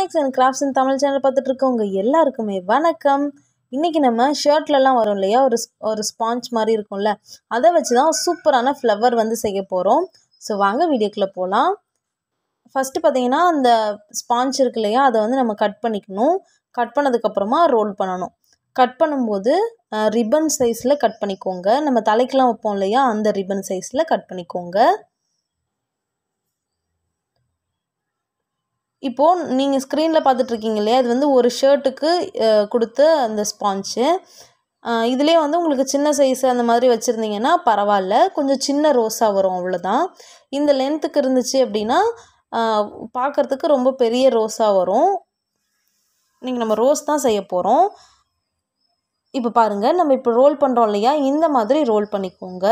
maths and crafts in Tamil channel பார்த்துட்டு இருக்கவங்க எல்லாருக்குமே வணக்கம் இன்றைக்கி நம்ம ஷர்ட்லலாம் வரும் இல்லையா ஒரு ஸ்- ஒரு ஸ்பாஞ்ச் மாதிரி இருக்கும்ல அதை வச்சு தான் சூப்பரான ஃப்ளவர் வந்து செய்ய போகிறோம் ஸோ வாங்க வீடியோக்குள்ளே போகலாம் ஃபஸ்ட்டு பார்த்தீங்கன்னா அந்த ஸ்பாஞ்ச் இருக்கு இல்லையா அதை வந்து நம்ம கட் பண்ணிக்கணும் கட் பண்ணதுக்கப்புறமா ரோல் பண்ணணும் கட் பண்ணும்போது ரிப்பன் சைஸில் கட் பண்ணிக்கோங்க நம்ம தலைக்கெலாம் வைப்போம் இல்லையா அந்த ரிப்பன் சைஸில் கட் பண்ணிக்கோங்க இப்போது நீங்கள் ஸ்க்ரீனில் பார்த்துட்ருக்கீங்க இல்லையா இது வந்து ஒரு ஷர்ட்டுக்கு கொடுத்த அந்த ஸ்பாஞ்சு இதுலேயே வந்து உங்களுக்கு சின்ன சைஸ் அந்த மாதிரி வச்சுருந்தீங்கன்னா பரவாயில்ல கொஞ்சம் சின்ன ரோஸாக வரும் அவ்வளோதான் இந்த லென்த்துக்கு இருந்துச்சு அப்படின்னா பார்க்குறதுக்கு ரொம்ப பெரிய ரோஸாக வரும் நீங்கள் நம்ம ரோஸ் தான் செய்ய போகிறோம் இப்போ பாருங்கள் நம்ம இப்போ ரோல் பண்ணுறோம் இல்லையா இந்த மாதிரி ரோல் பண்ணிக்கோங்க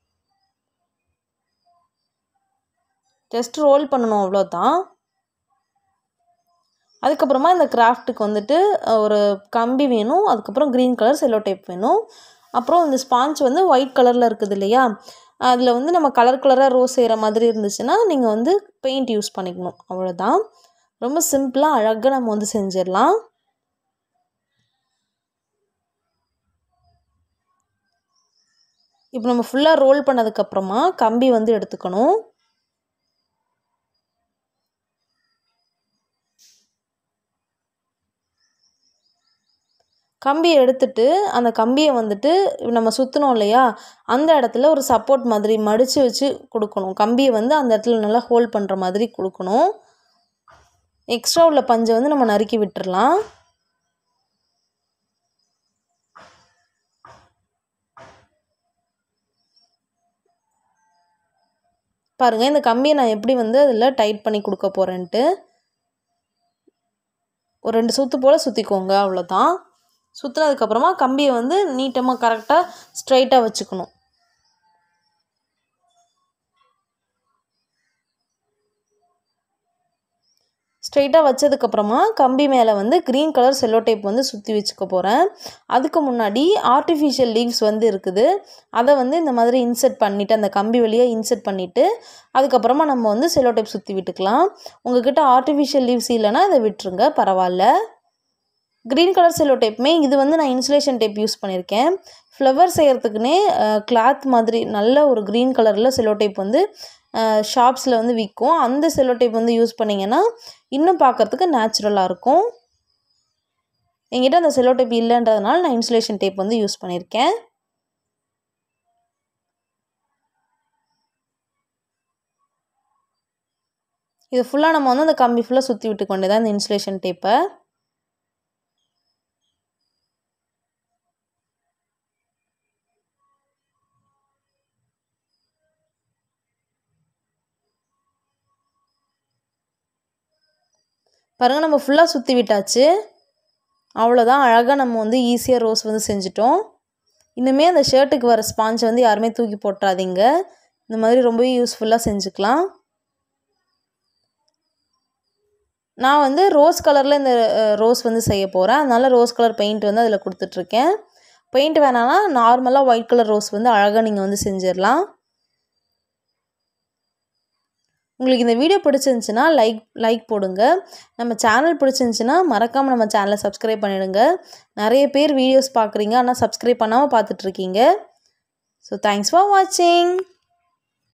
ஜஸ்ட் ரோல் பண்ணணும் அவ்வளோதான் அதுக்கப்புறமா இந்த கிராஃப்ட்டுக்கு வந்துட்டு ஒரு கம்பி வேணும் அதுக்கப்புறம் க்ரீன் கலர் செல்லோ டேப் வேணும் அப்புறம் இந்த ஸ்பாஞ்ச் வந்து ஒயிட் கலரில் இருக்குது இல்லையா அதில் வந்து நம்ம கலர் கலராக ரோஸ் செய்கிற மாதிரி இருந்துச்சுன்னா நீங்கள் வந்து பெயிண்ட் யூஸ் பண்ணிக்கணும் அவ்வளோதான் ரொம்ப சிம்பிளாக அழகாக நம்ம வந்து செஞ்சிடலாம் இப்போ நம்ம ஃபுல்லாக ரோல் பண்ணதுக்கப்புறமா கம்பி வந்து எடுத்துக்கணும் கம்பியை எடுத்துட்டு அந்த கம்பியை வந்துட்டு நம்ம சுற்றினோம் இல்லையா அந்த இடத்துல ஒரு சப்போர்ட் மாதிரி மடித்து வச்சு கொடுக்கணும் கம்பியை வந்து அந்த இடத்துல நல்லா ஹோல்ட் பண்ணுற மாதிரி கொடுக்கணும் எக்ஸ்ட்ரா உள்ள பஞ்சை வந்து நம்ம நறுக்கி விட்டுறலாம் பாருங்கள் இந்த கம்பியை நான் எப்படி வந்து அதில் டைட் பண்ணி கொடுக்க போகிறேன்ட்டு ஒரு ரெண்டு சுற்று போல் சுற்றிக்கோங்க அவ்வளோதான் சுற்றுனதுக்கப்புறமா கம்பியை வந்து நீட்டமாக கரெக்டாக ஸ்ட்ரைட்டாக வச்சுக்கணும் ஸ்ட்ரைட்டாக வச்சதுக்கப்புறமா கம்பி மேலே வந்து க்ரீன் கலர் செல்லோ டேப் வந்து சுற்றி வச்சுக்க போகிறேன் அதுக்கு முன்னாடி ஆர்டிஃபிஷியல் லீவ்ஸ் வந்து இருக்குது அதை வந்து இந்த மாதிரி இன்செர்ட் பண்ணிவிட்டு அந்த கம்பி வழியாக இன்செர்ட் பண்ணிவிட்டு அதுக்கப்புறமா நம்ம வந்து செல்லோ டேப் சுற்றி விட்டுக்கலாம் உங்ககிட்ட ஆர்டிஃபிஷியல் லீவ்ஸ் இல்லைன்னா அதை விட்டுருங்க பரவாயில்ல க்ரீன் கலர் செல்லோ டேப்புமே இது வந்து நான் இன்சுலேஷன் டேப் யூஸ் பண்ணியிருக்கேன் ஃப்ளவர் செய்கிறதுக்குனே கிளாத் மாதிரி நல்ல ஒரு க்ரீன் கலரில் செல்லோ டேப் வந்து ஷாப்ஸில் வந்து விற்கும் அந்த செல்லோ டேப் வந்து யூஸ் பண்ணிங்கன்னா இன்னும் பார்க்குறதுக்கு நேச்சுரலாக இருக்கும் என்கிட்ட அந்த செல்லோ டேப் இல்லைன்றதுனால நான் இன்சுலேஷன் டேப் வந்து யூஸ் பண்ணியிருக்கேன் இது ஃபுல்லாக நம்ம வந்து அந்த கம்பி ஃபுல்லாக சுற்றி விட்டு கொண்டு தான் இந்த இன்சுலேஷன் டேப்பை பாருங்கள் நம்ம ஃபுல்லாக சுற்றி விட்டாச்சு அவ்வளோதான் அழகாக நம்ம வந்து ஈஸியாக ரோஸ் வந்து செஞ்சிட்டோம் இன்னுமே அந்த ஷர்ட்டுக்கு வர ஸ்பாஞ்சை வந்து யாருமே தூக்கி போட்டுறாதீங்க இந்த மாதிரி ரொம்பவே யூஸ்ஃபுல்லாக செஞ்சுக்கலாம் நான் வந்து ரோஸ் கலரில் இந்த ரோஸ் வந்து செய்ய போகிறேன் அதனால் ரோஸ் கலர் பெயிண்ட் வந்து அதில் கொடுத்துட்ருக்கேன் பெயிண்ட் வேணான்னா நார்மலாக ஒயிட் கலர் ரோஸ் வந்து அழகாக நீங்கள் வந்து செஞ்சிடலாம் உங்களுக்கு இந்த வீடியோ பிடிச்சிருந்துச்சின்னா லைக் லைக் போடுங்க நம்ம சேனல் பிடிச்சிருந்துச்சின்னா மறக்காமல் நம்ம சேனலை சப்ஸ்கிரைப் பண்ணிடுங்க நிறைய பேர் வீடியோஸ் பார்க்குறீங்க ஆனால் சப்ஸ்கிரைப் பண்ணாமல் பார்த்துட்ருக்கீங்க ஸோ தேங்க்ஸ் ஃபார் வாட்சிங்